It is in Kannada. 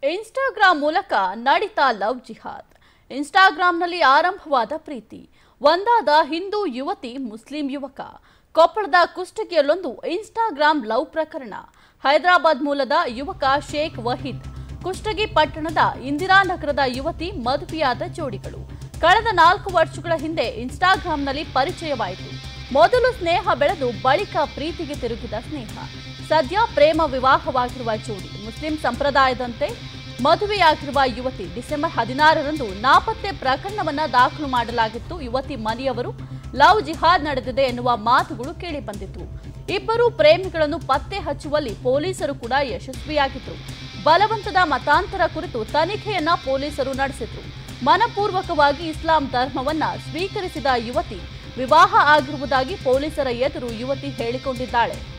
ಇನ್ಸ್ಟಾಗ್ರಾಂ ಮೂಲಕ ನಡೀತಾ ಲವ್ ಜಿಹಾದ್ ಇನ್ಸ್ಟಾಗ್ರಾಂನಲ್ಲಿ ಆರಂಭವಾದ ಪ್ರೀತಿ ಒಂದಾದ ಹಿಂದೂ ಯುವತಿ ಮುಸ್ಲಿಂ ಯುವಕ ಕೊಪ್ಪಳದ ಕುಷ್ಟಗಿಯಲ್ಲೊಂದು ಇನ್ಸ್ಟಾಗ್ರಾಂ ಲವ್ ಪ್ರಕರಣ ಹೈದರಾಬಾದ್ ಮೂಲದ ಯುವಕ ಶೇಖ್ ವಹೀದ್ ಕುಷ್ಟಗಿ ಪಟ್ಟಣದ ಇಂದಿರಾನಗರದ ಯುವತಿ ಮದುವೆಯಾದ ಜೋಡಿಗಳು ಕಳೆದ ನಾಲ್ಕು ವರ್ಷಗಳ ಹಿಂದೆ ಇನ್ಸ್ಟಾಗ್ರಾಂನಲ್ಲಿ ಪರಿಚಯವಾಯಿತು ಮೊದಲು ಸ್ನೇಹ ಬೆಳೆದು ಬಳಿಕ ಪ್ರೀತಿಗೆ ತಿರುಗಿದ ಸ್ನೇಹ ಸದ್ಯ ಪ್ರೇಮ ವಿವಾಹವಾಗಿರುವ ಜೋಡಿ ಮುಸ್ಲಿಂ ಸಂಪ್ರದಾಯದಂತೆ ಮದುವೆಯಾಗಿರುವ ಯುವತಿ ಡಿಸೆಂಬರ್ ಹದಿನಾರರಂದು ನಾಪತ್ತೆ ಪ್ರಕರಣವನ್ನ ದಾಖಲು ಮಾಡಲಾಗಿತ್ತು ಯುವತಿ ಮನೆಯವರು ಲವ್ ಜಿಹಾದ್ ನಡೆದಿದೆ ಎನ್ನುವ ಮಾತುಗಳು ಕೇಳಿಬಂದಿತ್ತು ಇಬ್ಬರು ಪ್ರೇಮಿಗಳನ್ನು ಪತ್ತೆ ಹಚ್ಚುವಲ್ಲಿ ಪೊಲೀಸರು ಕೂಡ ಯಶಸ್ವಿಯಾಗಿದ್ರು ಬಲವಂತದ ಮತಾಂತರ ಕುರಿತು ತನಿಖೆಯನ್ನ ಪೊಲೀಸರು ನಡೆಸಿದ್ರು ಮನಪೂರ್ವಕವಾಗಿ ಇಸ್ಲಾಂ ಧರ್ಮವನ್ನ ಸ್ವೀಕರಿಸಿದ ಯುವತಿ ವಿವಾಹ ಆಗಿರುವುದಾಗಿ ಪೊಲೀಸರ ಎದುರು ಯುವತಿ ಹೇಳಿಕೊಂಡಿದ್ದಾಳೆ